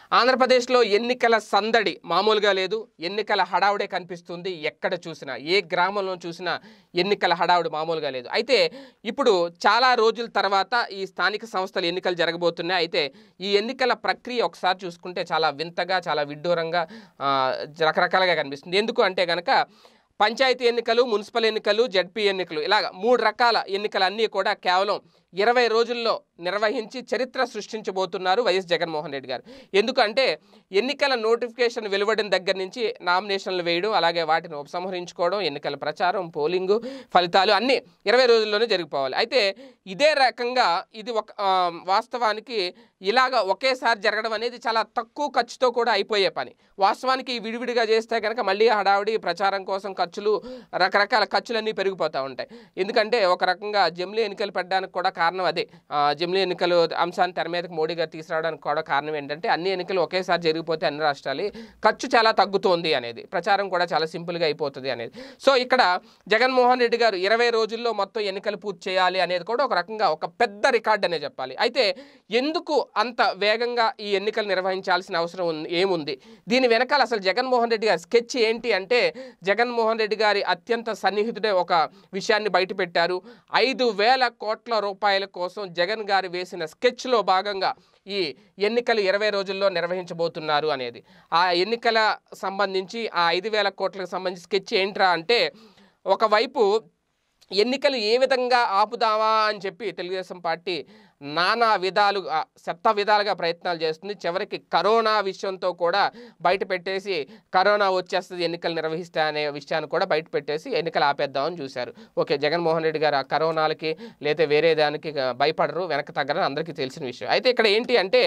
ఆంధ్రప్రదేశ్లో ఎన్నికల సందడి మామూలుగా లేదు ఎన్నికల హడావుడే కనిపిస్తుంది ఎక్కడ చూసినా ఏ గ్రామంలో చూసినా ఎన్నికల హడావుడి మామూలుగా లేదు అయితే ఇప్పుడు చాలా రోజుల తర్వాత ఈ స్థానిక సంస్థల ఎన్నికలు జరగబోతున్నాయి అయితే ఈ ఎన్నికల ప్రక్రియ ఒకసారి చూసుకుంటే చాలా వింతగా చాలా విడ్డూరంగా ఆ, రకరకాలుగా కనిపిస్తుంది ఎందుకు అంటే కనుక పంచాయతీ ఎన్నికలు మున్సిపల్ ఎన్నికలు జడ్పీ ఎన్నికలు ఇలాగ మూడు రకాల ఎన్నికలు అన్నీ కూడా కేవలం ఇరవై రోజుల్లో నిర్వహించి చరిత్ర సృష్టించబోతున్నారు వైఎస్ జగన్మోహన్ రెడ్డి గారు ఎందుకంటే ఎన్నికల నోటిఫికేషన్ వెలువడిన దగ్గర నుంచి నామినేషన్లు వేయడం అలాగే వాటిని ఉపసంహరించుకోవడం ఎన్నికల ప్రచారం పోలింగు ఫలితాలు అన్నీ ఇరవై రోజుల్లోనే జరిగిపోవాలి అయితే ఇదే రకంగా ఇది ఒక ఆ, వాస్తవానికి ఇలాగ ఒకేసారి జరగడం అనేది చాలా తక్కువ ఖర్చుతో కూడా అయిపోయే పని వాస్తవానికి ఈ విడివిడిగా చేస్తే కనుక మళ్ళీ హడావిడి ప్రచారం కోసం ఖర్చులు రకరకాల ఖర్చులన్నీ పెరిగిపోతూ ఉంటాయి ఎందుకంటే ఒక రకంగా జమిలీ ఎన్నికలు పెట్టడానికి కూడా కారణం అదే ఆ, జమిలీ ఎన్నికలు అంశాన్ని తెర మీదకి మోడీ గారు తీసుకురావడానికి కూడా కారణం ఏంటంటే అన్ని ఎన్నికలు ఒకేసారి జరిగిపోతే అన్ని రాష్ట్రాలు ఖర్చు చాలా తగ్గుతోంది అనేది ప్రచారం కూడా చాలా సింపుల్గా అయిపోతుంది అనేది సో ఇక్కడ జగన్మోహన్ రెడ్డి గారు ఇరవై రోజుల్లో మొత్తం ఎన్నికలు పూర్తి చేయాలి అనేది కూడా ఒక రకంగా ఒక పెద్ద రికార్డ్ అనే చెప్పాలి అయితే ఎందుకు అంత వేగంగా ఈ ఎన్నికలు నిర్వహించాల్సిన అవసరం ఉంది ఏముంది దీని వెనకాల అసలు జగన్మోహన్ రెడ్డి గారి స్కెచ్ ఏంటి అంటే జగన్మోహన్ రెడ్డి గారి అత్యంత సన్నిహితుడే ఒక విషయాన్ని బయటపెట్టారు ఐదు వేల కోట్ల రూపాయల కోసం జగన్ గారు వేసిన స్కెచ్లో భాగంగా ఈ ఎన్నికలు ఇరవై రోజుల్లో నిర్వహించబోతున్నారు అనేది ఆ ఎన్నికల సంబంధించి ఆ ఐదు వేల కోట్లకు సంబంధించి స్కెచ్ ఏంట్రా అంటే ఒకవైపు ఎన్నికలు ఏ విధంగా ఆపుదామా అని చెప్పి తెలుగుదేశం పార్టీ నానా విధాలు శత విధాలుగా ప్రయత్నాలు చేస్తుంది చివరికి కరోనా విషయంతో కూడా బయట పెట్టేసి కరోనా వచ్చేస్తుంది ఎన్నికలు నిర్వహిస్తే అనే విషయాన్ని కూడా బయట పెట్టేసి ఎన్నికలు ఆపేద్దామని చూశారు ఓకే జగన్మోహన్ రెడ్డి గారు ఆ కరోనాలకి లేదా వేరే దానికి భయపడరు వెనక్కి తగ్గరని అందరికీ తెలిసిన విషయం అయితే ఇక్కడ ఏంటి అంటే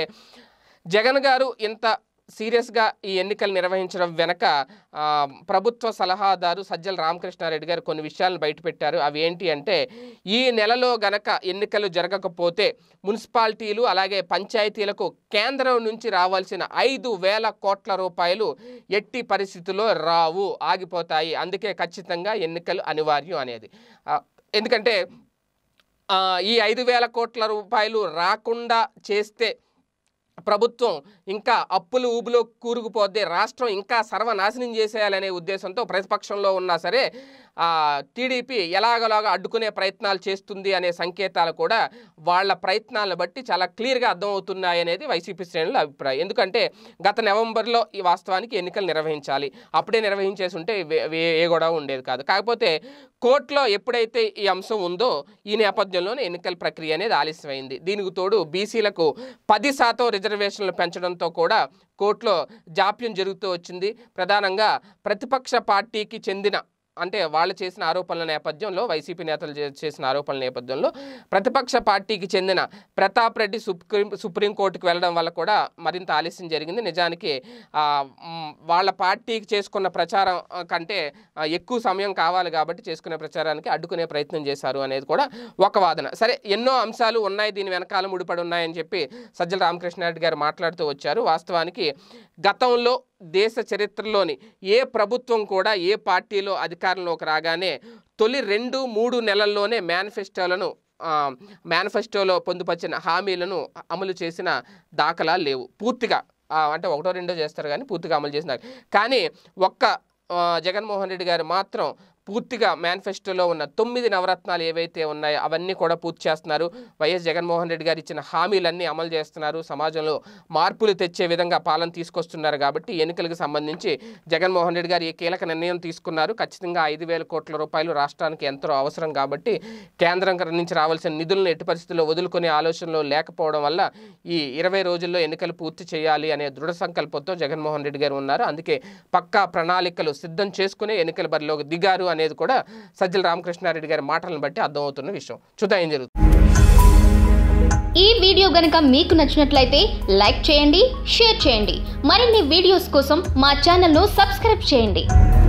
జగన్ గారు ఇంత సీరియస్గా ఈ ఎన్నికలు నిర్వహించడం వెనక ఆ, ప్రభుత్వ సలహాదారు సజ్జల రామకృష్ణారెడ్డి గారు కొన్ని విషయాలను బయటపెట్టారు అవి ఏంటి అంటే ఈ నెలలో గనక ఎన్నికలు జరగకపోతే మున్సిపాలిటీలు అలాగే పంచాయతీలకు కేంద్రం నుంచి రావాల్సిన ఐదు వేల కోట్ల రూపాయలు ఎట్టి పరిస్థితుల్లో రావు ఆగిపోతాయి అందుకే ఖచ్చితంగా ఎన్నికలు అనివార్యం అనేది ఆ, ఎందుకంటే ఆ, ఈ ఐదు వేల కోట్ల రూపాయలు రాకుండా చేస్తే ప్రభుత్వం ఇంకా అప్పులు ఊబులో కూరుకుపోద్ది రాష్ట్రం ఇంకా సర్వనాశనం చేసేయాలనే ఉద్దేశంతో ప్రతిపక్షంలో ఉన్నా సరే ఆ, టీడీపీ ఎలాగలాగా అడ్డుకునే ప్రయత్నాలు చేస్తుంది అనే సంకేతాలు కూడా వాళ్ళ ప్రయత్నాలను బట్టి చాలా క్లియర్గా అర్థమవుతున్నాయి అనేది వైసీపీ శ్రేణుల అభిప్రాయం ఎందుకంటే గత నవంబర్లో ఈ వాస్తవానికి ఎన్నికలు నిర్వహించాలి అప్పుడే నిర్వహించేసి ఉంటే వే- వే- ఏ గొడవ ఉండేది కాదు కాకపోతే కోర్టులో ఎప్పుడైతే ఈ అంశం ఉందో ఈ నేపథ్యంలోనే ఎన్నికల ప్రక్రియ అనేది ఆలస్యమైంది దీనికి తోడు బీసీలకు పది శాతం రిజర్వేషన్లు పెంచడంతో కూడా కోర్టులో జాప్యం జరుగుతూ వచ్చింది ప్రధానంగా ప్రతిపక్ష పార్టీకి చెందిన అంటే వాళ్ళు చేసిన ఆరోపణల నేపథ్యంలో వైసీపీ నేతలు చే- చేసిన ఆరోపణల నేపథ్యంలో ప్రతిపక్ష పార్టీకి చెందిన ప్రతాప్ రెడ్డి సుప్రీం సుప్రీంకోర్టుకు వెళ్ళడం వల్ల కూడా మరింత ఆలస్యం జరిగింది నిజానికి ఆ, మ్, వాళ్ళ పార్టీకి చేసుకున్న ప్రచారం ఆ, కంటే ఆ, ఎక్కువ సమయం కావాలి కాబట్టి చేసుకునే ప్రచారానికి అడ్డుకునే ప్రయత్నం చేశారు అనేది కూడా ఒక వాదన సరే ఎన్నో అంశాలు ఉన్నాయి దీని వెనకాల ముడిపడి ఉన్నాయని చెప్పి సజ్జల రామకృష్ణారెడ్డి గారు మాట్లాడుతూ వచ్చారు వాస్తవానికి గతంలో దేశ చరిత్రలోని ఏ ప్రభుత్వం కూడా ఏ పార్టీలో అధికారంలోకి రాగానే తొలి రెండు మూడు నెలల్లోనే మేనిఫెస్టోలను ఆ, మేనిఫెస్టోలో పొందుపరిచిన హామీలను అమలు చేసిన దాఖలాలు లేవు పూర్తిగా ఆ, అంటే ఒకటో రెండో చేస్తారు కానీ పూర్తిగా అమలు చేసినారు కానీ ఒక్క ఆ, జగన్మోహన్ రెడ్డి గారు మాత్రం పూర్తిగా మేనిఫెస్టోలో ఉన్న తొమ్మిది నవరత్నాలు ఏవైతే ఉన్నాయో అవన్నీ కూడా పూర్తి చేస్తున్నారు వైఎస్ జగన్మోహన్ రెడ్డి గారు ఇచ్చిన హామీలన్నీ అమలు చేస్తున్నారు సమాజంలో మార్పులు తెచ్చే విధంగా పాలన తీసుకొస్తున్నారు కాబట్టి ఎన్నికలకు సంబంధించి జగన్మోహన్ రెడ్డి గారు ఈ కీలక నిర్ణయం తీసుకున్నారు ఖచ్చితంగా ఐదు వేల కోట్ల రూపాయలు రాష్ట్రానికి ఎంతో అవసరం కాబట్టి కేంద్రం నుంచి రావాల్సిన నిధులను ఎట్టి పరిస్థితుల్లో వదులుకునే ఆలోచనలో లేకపోవడం వల్ల ఈ ఇరవై రోజుల్లో ఎన్నికలు పూర్తి చేయాలి అనే దృఢ సంకల్పంతో జగన్మోహన్ రెడ్డి గారు ఉన్నారు అందుకే పక్కా ప్రణాళికలు సిద్ధం చేసుకునే ఎన్నికల బరిలోకి దిగారు అనేది కూడా సజ్జల రామకృష్ణారెడ్డి గారి మాటలను బట్టి అర్థమవుతున్న విషయం చూద్దాం ఏం జరుగుతుంది ఈ వీడియో గనుక మీకు నచ్చినట్లయితే లైక్ చేయండి షేర్ చేయండి మరిన్ని వీడియోస్ కోసం మా ఛానల్ను సబ్స్క్రైబ్ చేయండి